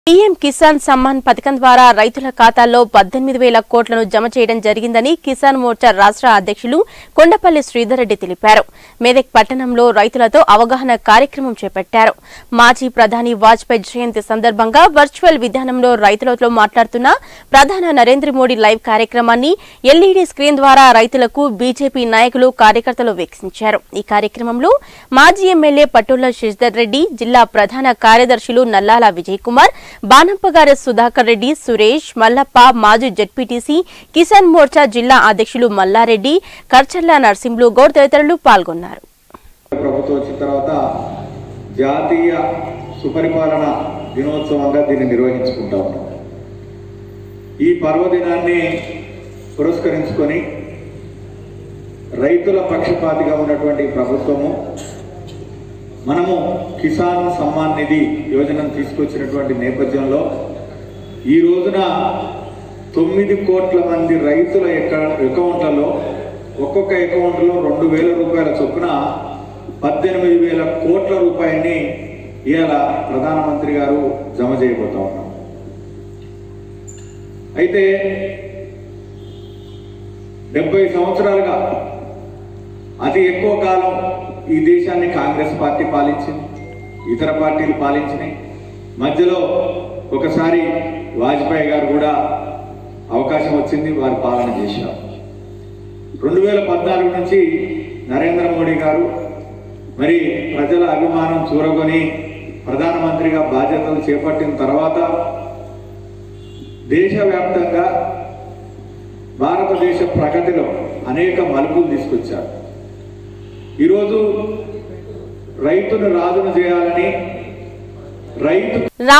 PM Kisan Samman పథకం ద్వారా రైతుల ఖాతాల్లో పద్దెనిమిది వేల కోట్లను జమ చేయడం జరిగిందని కిసాన్ మోర్చా రాష్ట్ర అధ్యక్షులు కొండపల్లి శ్రీధర్ రెడ్డి తెలిపారు మెదక్ పట్టణంలో రైతులతో అవగాహన కార్యక్రమం చేపట్టారు మాజీ ప్రధాని వాజ్పేయి జయంతి సందర్భంగా వర్చువల్ విధానంలో రైతులతో మాట్లాడుతున్న ప్రధాన నరేంద్ర మోడీ లైవ్ కార్యక్రమాన్ని ఎల్ఈడీ స్క్రీన్ ద్వారా రైతులకు బీజేపీ నాయకులు కార్యకర్తలు వీక్షించారు ఈ కార్యక్రమంలో మాజీ ఎమ్మెల్యే పట్టుల శ్రీధర్ రెడ్డి జిల్లా ప్రధాన కార్యదర్శులు నల్లాల విజయ్ కుమార్ బానంపగారి సుధాకర్ రెడ్డి సురేష్ మల్లప్ప మాజీ జడ్పీటీసీ కిసాన్ మోర్చా జిల్లా అధ్యక్షులు మల్లారెడ్డి కర్చర్ల నర్సింహులు గౌడ్ తదితరులు పాల్గొన్నారు ప్రభుత్వం వచ్చిన తర్వాత జాతీయ సుపరిపాలన దినోత్సవంగా దీన్ని నిర్వహించుకుంటా ఉన్నాం ఈ పర్వదినాన్ని పురస్కరించుకొని రైతుల పక్షపాతిగా ఉన్నటువంటి ప్రభుత్వము మనము కిసాన్ సమ్మాన్ నిధి యోజనను తీసుకొచ్చినటువంటి నేపథ్యంలో ఈ రోజున తొమ్మిది కోట్ల మంది రైతుల ఎక్క- అకౌంట్లలో ఒక్కొక్క అకౌంట్లో రెండు వేల రూపాయల చొప్పున పద్దెనిమిది వేల కోట్ల రూపాయల్ని ఇవాళ ప్రధానమంత్రి గారు జమ చేయబోతా ఉన్నాం అయితే డెబ్బై సంవత్సరాలుగా అతి ఎక్కువ కాలం ఈ దేశాన్ని కాంగ్రెస్ పార్టీ పాలించింది ఇతర పార్టీలు పాలించినాయి మధ్యలో ఒకసారి వాజ్పేయి గారు కూడా అవకాశం వచ్చింది వారు పాలన చేశారు రెండు వేల పద్నాలుగు నుంచి నరేంద్ర మోడీ గారు మరి ప్రజల అభిమానం చూరగొని ప్రధానమంత్రిగా బాధ్యతలు చేపట్టిన తర్వాత దేశవ్యాప్తంగా భారతదేశ ప్రగతిలో అనేక మలుపులు తీసుకొచ్చారు ఈరోజు రైతును రాజును చేయాలని రైతు